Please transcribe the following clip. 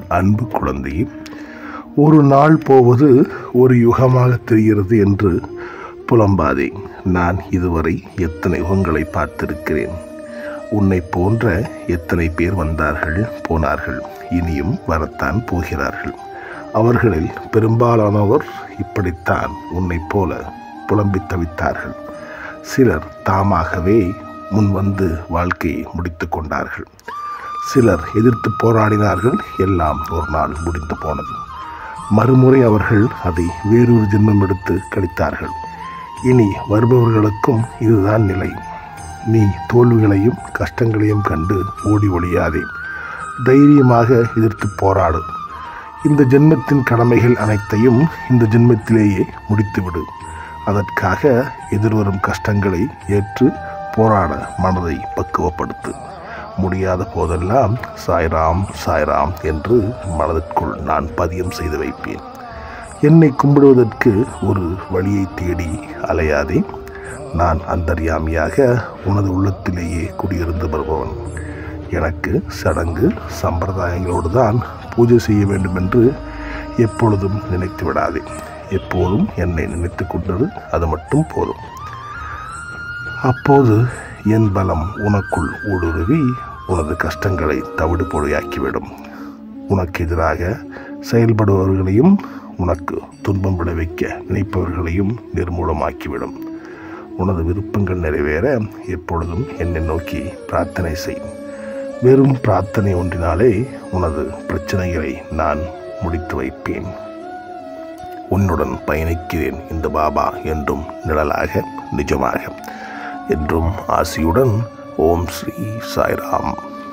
அன்பு குழந்தையே ஒரு நாள் போவது ஒரு யுகமாக தெரிகிறது என்று புலம்பாதே நான் இதுவரை எத்தனை யுகங்களை பார்த்திருக்கிறேன் உன்னை போன்ற எத்தனை பேர் வந்தார்கள் போனார்கள் இனியும் வரத்தான் போகிறார்கள் அவர்களில் பெரும்பாலானவர் இப்படித்தான் உன்னைப் போல புலம்பித் தவித்தார்கள் சிலர் தாமாகவே முன்வந்து வாழ்க்கையை முடித்து கொண்டார்கள் சிலர் எதிர்த்து போராடினார்கள் எல்லாம் ஒரு நாள் முடிந்து போனது மறுமுறை அவர்கள் அதை வேறொரு ஜென்மம் எடுத்து கழித்தார்கள் இனி வருபவர்களுக்கும் இதுதான் நிலை நீ தோல்விகளையும் கஷ்டங்களையும் கண்டு ஓடி ஒழியாதே தைரியமாக எதிர்த்து போராடு இந்த ஜென்மத்தின் கடமைகள் அனைத்தையும் இந்த ஜென்மத்திலேயே முடித்துவிடு அதற்காக எதிர்வரும் கஷ்டங்களை ஏற்று போராட மனதை பக்குவப்படுத்து முடியாத போதெல்லாம் சாய்ராம் சாய்ராம் என்று மனதிற்குள் நான் பதியம் செய்து வைப்பேன் என்னை கும்பிடுவதற்கு ஒரு வழியை தேடி அலையாதே நான் அந்தர்யாமியாக உனது உள்ளத்திலேயே குடியிருந்து வருபவன் எனக்கு சடங்கு சம்பிரதாயங்களோடு தான் பூஜை செய்ய வேண்டும் என்று எப்பொழுதும் நினைத்து விடாதே எப்போதும் என்னை நினைத்து கொண்டது அது மட்டும் போதும் அப்போது என் பலம் உனக்குள் ஊடுருவி உனது கஷ்டங்களை தவிடு பொடியாக்கிவிடும் உனக்கு எதிராக செயல்படுபவர்களையும் உனக்கு துன்பம் விளைவிக்க நினைப்பவர்களையும் நிர்மூலமாக்கிவிடும் உனது விருப்பங்கள் நிறைவேற எப்பொழுதும் என்னை நோக்கி பிரார்த்தனை செய் வெறும் பிரார்த்தனை ஒன்றினாலே உனது பிரச்சனைகளை நான் முடித்து வைப்பேன் உன்னுடன் பயணிக்கிறேன் இந்த பாபா என்றும் நிழலாக நிஜமாக என்றும் ஆசியுடன் ஓம் ஸ்ரீ சாய்ராம்